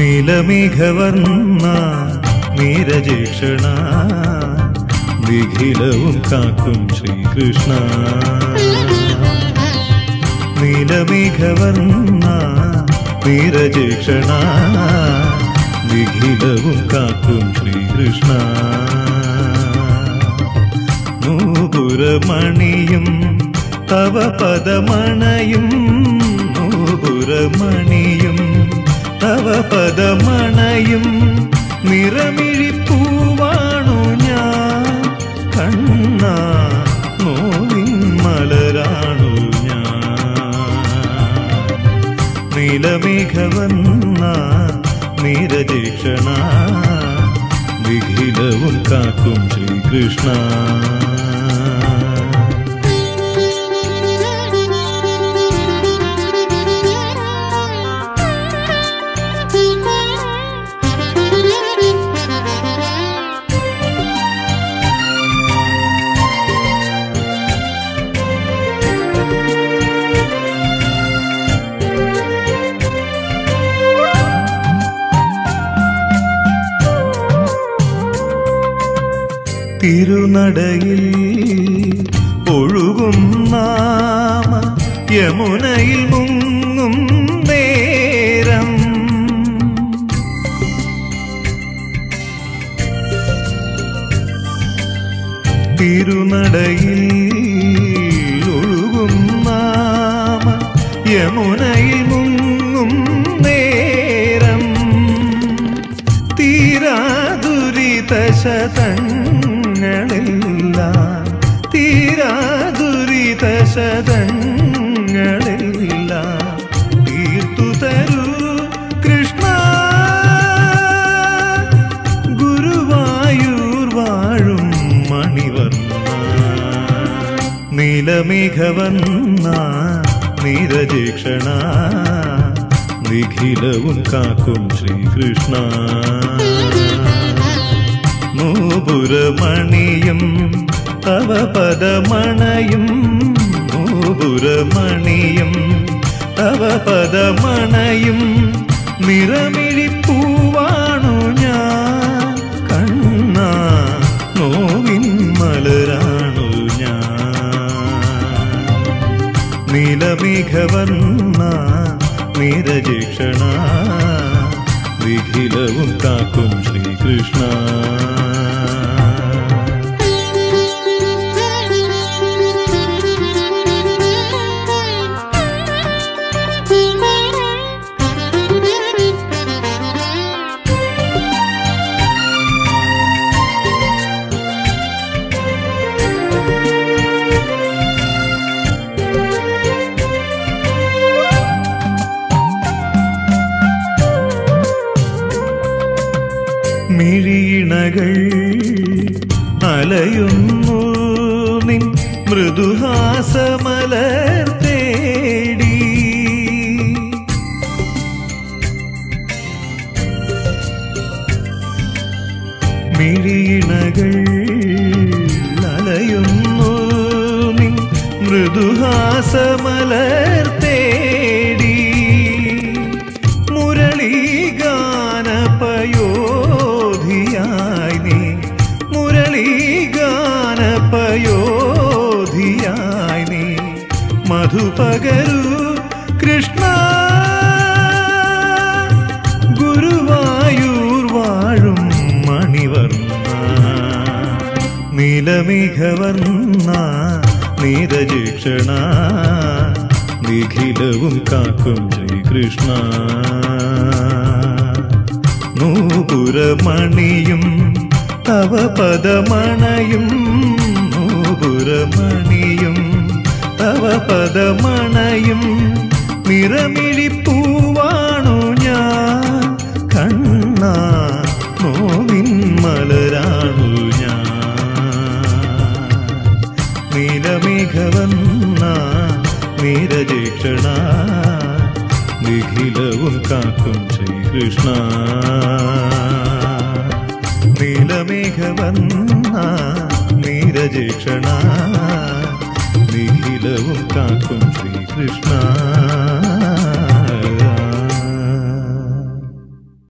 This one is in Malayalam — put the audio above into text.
നീലമേഘവർണ്ണ നീരജേക്ഷണ നിഖിലവും കാക്കും ശ്രീകൃഷ്ണ നീലമേഘവർണ്ണ നീരജേക്ഷണ നിഖിലവും കാക്കും ശ്രീകൃഷ്ണ നൂപുരമണിയും തവ പദമണയും നൂപുരമണിയും തവ പദമണയും നിറമിഴിപ്പൂവാണു ഞാൻ കണ്ണ നോവിൻ മലരാണു ഞാൻ നീലമേഘവന്ന നീരജീക്ഷണ വിഖിലവും കാക്കും ശ്രീകൃഷ്ണ തിരുനടയിൽ ഒഴുകും നാമ യമുനയിൽ മുങ്ങും നേരം തിരുനടയിൽ ഒഴുകും നാമ യമുനയിൽ മുങ്ങും നേരം തീരാദുരിതശതങ്ങളെല്ലാം തീരാദുരിതശതങ്ങളെല്ലാം തീർത്തു തരൂ കൃഷ്ണ ഗുരുവായൂർ വാഴും മണിവർണ്ണ നീലമേഘവന്ന നീരജീക്ഷണ നിഖിലവും കാക്കും ശ്രീകൃഷ്ണ നൂപുരമണിയും തവ പദമണയും നൂപുരമണിയും തവ പദമണയും നിറമിഴിപ്പൂവാണു ഞാൻ കണ്ണ നോവിൻ മലരാണു ഞാൻ നീലമേഘവർണ്ണ നീരജീക്ഷണ വിഖിലവും കാക്കും ശ്രീകൃഷ്ണ മിഴിയിണകൾ അലയുന്നു നിൻ മൃദുഹാസമലർ തേടി മിഴിയിണകൾ അലയുന്നു നിൻ മൃദുഹാസമലർ തേടി മുരളീഗാനപയോധിയായി നീ മുരളീഗാനപയോധിയായി നീ മധുപകരു കൃഷ്ണ ഗുരുവായൂർ വാഴും മണിവർണ്ണ നീലമേഘവർണ്ണ നീരജീക്ഷണ നിഖിലവും കാക്കും ശ്രീകൃഷ്ണ നൂപുരമണിയും തവ പദമണയും നൂപുരമണിയും തവ പദമണയും നിറമിഴിപ്പൂവാണു ഞാൻ കണ്ണ നോവിൻ മലരാണു ഞാൻ നീലമേഘവന്ന നീരജീക്ഷണ നിഖിലവും കാക്കും ശ്രീകൃഷ്ണ നീലമേഘവന്ന നീരജീക്ഷണ നിഖിലവും കാക്കും ശ്രീകൃഷ്ണ